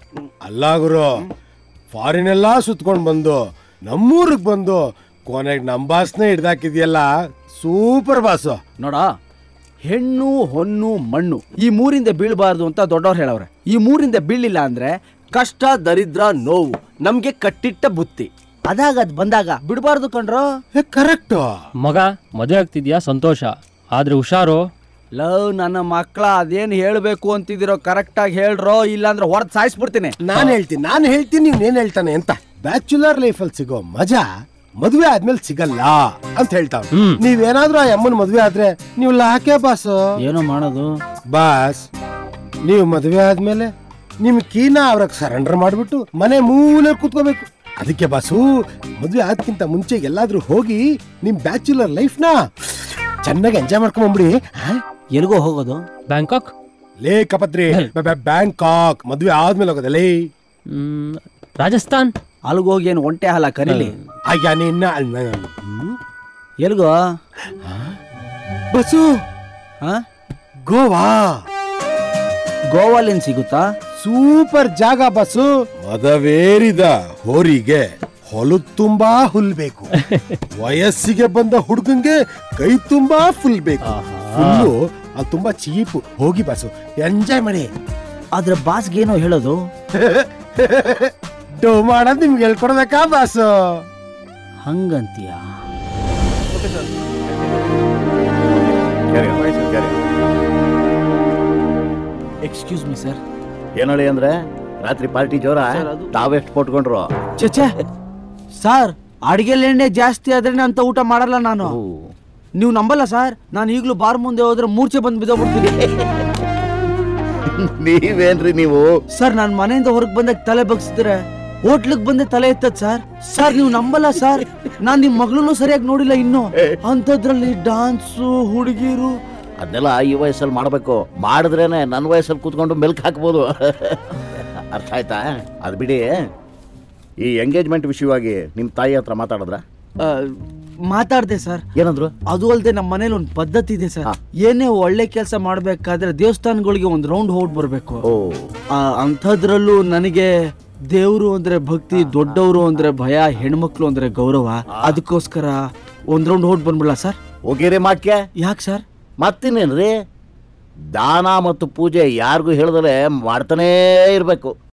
ಅಲ್ಲ ಗುರು ಫಾರಿನ್ ಎಲ್ಲ ಸುತ್ಕೊಂಡ್ ಬಂದು ನಮ್ಮೂರಿಗೆ ಬಂದು ಕೊನೆಗೆ ನಮ್ಮ ಬಾಸ್ನೇ ಹಿಡ್ದಾಕಿದ್ಯಲ್ಲ ಸೂಪರ್ ಬಾಸು ನೋಡ ಹೆಣ್ಣು ಹೊನ್ನು ಮಣ್ಣು ಈ ಮೂರಿಂದ ಬೀಳಬಾರ್ದು ಅಂತ ದೊಡ್ಡವ್ರು ಹೇಳವ್ರೆ ಈ ಮೂರಿಂದ ಬೀಳಿಲ್ಲ ಅಂದ್ರೆ ಕಷ್ಟ ದರಿದ್ರ ನೋವು ನಮ್ಗೆ ಕಟ್ಟಿಟ್ಟ ಬುತ್ತಿ ಅದಾಗ ಅದ್ ಬಂದಾಗ ಬಿಡಬಾರ್ದು ಕಣ್ರೋ ಕರೆಕ್ಟ್ ಮಗ ಮದುವೆ ಆಗ್ತಿದ್ಯಾ ಸಂತೋಷ ಆದ್ರೆ ಹುಷಾರು ಲವ್ ನನ್ನ ಮಕ್ಕಳ ಅದೇನು ಹೇಳ್ಬೇಕು ಅಂತಿದಿರೋ ಕರೆಕ್ಟಾಗಿ ಹೇಳ್ರೋ ಇಲ್ಲಾಂದ್ರೆ ಹೊಡೆದ್ ಸಾಯಿಸ್ಬಿಡ್ತೀನಿ ನಾನು ಹೇಳ್ತೀನಿ ನಾನು ಹೇಳ್ತೀನಿ ನೀವ್ ಏನ್ ಹೇಳ್ತಾನೆ ಅಂತ ಬ್ಯಾಚುಲರ್ ಲೈಫಲ್ಲಿ ಸಿಗೋ ಮಜಾ ಮದ್ವೆ ಆದ್ಮೇಲೆ ಸಿಗಲ್ಲ ಅಂತ ಹೇಳ್ತಾವ್ ಹ್ಮ್. ನೀವೇನಾದ್ರೂ ಆ ಅಮ್ಮನ ಮದ್ವೆ ಆದ್ರೆ ನೀವು ಲಾಕೆ ಬಾಸ್ ಏನೋ ಮಾಡೋದು ಬಾಸ್ ನೀವು ಮದ್ವೆ ಆದ್ಮೇಲೆ ನಿಮ್ ಕೀನ ಅವ್ರಿಗೆ ಸರೆಂಡರ್ ಮಾಡ್ಬಿಟ್ಟು ಮನೆ ಮೂಲೆ ಕೂತ್ಕೋಬೇಕು ಅದಕ್ಕೆ ಬಾಸು ಮದ್ವೆ ಆದ್ಕಿಂತ ಮುಂಚೆ ಎಲ್ಲಾದ್ರೂ ಹೋಗಿ ನಿಮ್ ಬ್ಯಾಚುಲರ್ ಲೈಫ್ನ ಚೆನ್ನಾಗಿ ಎಂಜಾಯ್ ಮಾಡ್ಕೊಂಡ್ಬಿಡಿ ಎಲ್ಗೋ ಹೋಗೋದು ಬ್ಯಾಂಕಾಕ್ ಲೇ ಕಪತ್ರಿ ಬ್ಯಾಂಕಾಕ್ ಮದ್ವೆ ಆದ್ಮೇಲೆ ಹೋಗೋದಲ್ಲೇ ಮ್, ರಾಜಸ್ಥಾನ್ ಅಲ್ಗೋಗಿ ಏನು ಒಂಟೆ ಹಾಲ ಕರೀಲಿ ಅಯ್ಯ ನಿನ್ನ ಹ್ಮ್? ಎಲ್ಗೋ ಬಸ್ಸು ಹಾ ಗೋವಾ ಗೋವಾಲಿನ್ ಸಿಗುತ್ತಾ ಸೂಪರ್ ಜಾಗ ಬಸ್ಸು ಮದವೇರಿದ ಹೋರಿಗೆ ಹೊಲು ತುಂಬಾ ಹುಲ್ ಬೇಕು ವಯಸ್ಸಿಗೆ ಬಂದ ಹುಡುಗಂಗೆ ಕೈ ತುಂಬಾ ಫುಲ್ ಬೇಕು ಫುಲ್ಲು ಅದು ತುಂಬಾ ಚೀಪ್ ಹೋಗಿ ಬಸ್ಸು ಎಂಜಾಯ್ ಮಾಡಿ ಆದ್ರೆ ಬಾಸ್ಗೆ ಏನೋ ಹೇಳೋದು ಡೋ ಮಾಡೋದ್ ನಿಮ್ಗೆ ಹೇಳ್ಕೊಡ್ಬೇಕಾ ಬಾಸು ಹಂಗಂತೀಯ ಎಕ್ಸ್ಕ್ಯೂಸ್ ಮಿ ಸರ್ ಏನಳಿ ಅಂದ್ರೆ ರಾತ್ರಿ ಪಾರ್ಟಿ ಜೋರ ಸರ್, ಅದು- ತಾವೆಷ್ಟು ಕೊಟ್ಕೊಂಡ್ರು ಚಚೆ ಸರ್ ಅಡಿಗೆಲ್ ಎಣ್ಣೆ ಜಾಸ್ತಿ ಆದ್ರೆ ಅಂತ ಊಟ ಮಾಡಲ್ಲ ನಾನು ನೀವು ನಂಬಲ್ಲ ಸರ್ ನಾನು ಈಗಲೂ ಬಾರ್ ಮುಂದೆ ಹೋದ್ರೆ ಮೂರ್ಛೆ ಬಂದು ಬಿದ್ದೋಗ್ಬಿಡ್ತೀನಿ ನೀವೇನ್ರಿ ನೀವು ಸರ್ ನಾನು ಮನೆಯಿಂದ ಹೊರಗೆ ಬಂದಾಗ ತಲೆ ಬಗ್ಸಿದ್ರೆ ಹೋಟ್ಲಿಗೆ ಬಂದೆ ತಲೆ ಎತ್ತದ್ ಸರ್ ಸರ್ ನೀವು ನಂಬಲ್ಲ ಸರ್ ನಾನ್ ನಿಮ್ ಮಗಳನ್ನೂ ಸರಿಯಾಗಿ ನೋಡಿಲ್ಲ ಇನ್ನು ಅಂಥದ್ರಲ್ಲಿ ಡಾನ್ಸು ಹುಡುಗಿರು ಅದನ್ನೆಲ್ಲ ಈ ವಯಸ್ಸಲ್ಲಿ ಮಾಡಬೇಕು ಮಾಡಿದ್ರೇನೆ ನನ್ನ ವಯಸ್ಸಲ್ಲಿ ಕೂತ್ಕೊಂಡು ಮೆಲ್ಕ್ ಹಾಕ್ಬೋದು ಅರ್ಥ ಆಯ್ತಾ ಅದು ಬಿಡಿ ಈ ಎಂಗೇಜ್ಮೆಂಟ್ ವಿಷಯವಾಗಿ ನಿಮ್ಮ ತಾಯಿ ಹತ್ರ ಮಾತಾಡಿದ್ರ ಆ, ಮಾತಾಡ್ದೆ ಸರ್ ಏನಂದ್ರು ಅದು ಅಲ್ಲದೆ ನಮ್ಮ ಮನೇಲಿ ಒಂದು ಪದ್ಧತಿ ಇದೆ ಸರ್ ಹಾ. ಏನೇ ಒಳ್ಳೆ ಕೆಲಸ ಮಾಡ್ಬೇಕಾದ್ರೆ ದೇವಸ್ಥಾನಗಳಿಗೆ ಒಂದು ರೌಂಡ್ ಹೋಗಿ ಬರ್ಬೇಕು ಓ ಆ, ಅಂಥದ್ರಲ್ಲೂ ನನಗೆ ದೇವ್ರು ಅಂದ್ರೆ ಭಕ್ತಿ ದೊಡ್ಡವರು ಅಂದ್ರೆ ಭಯ ಹೆಣ್ಮಕ್ಳು ಅಂದ್ರೆ ಗೌರವ ಅದಕ್ಕೋಸ್ಕರ ಒಂದ್ ರೌಂಡ್ ಹೊಡ್ ಬಂದ್ಬಿಡ್ಲಾ ಸರ್ ಹೋಗಿರಿ ಮಾಕ್ಯ ಯಾಕೆ ಸರ್ ಮತ್ತಿನ್ನೇನ್ರಿ ದಾನ ಮತ್ತು ಪೂಜೆ ಯಾರಿಗೂ ಹೇಳ್ದಲೆ ಮಾಡ್ತಾನೇ ಇರಬೇಕು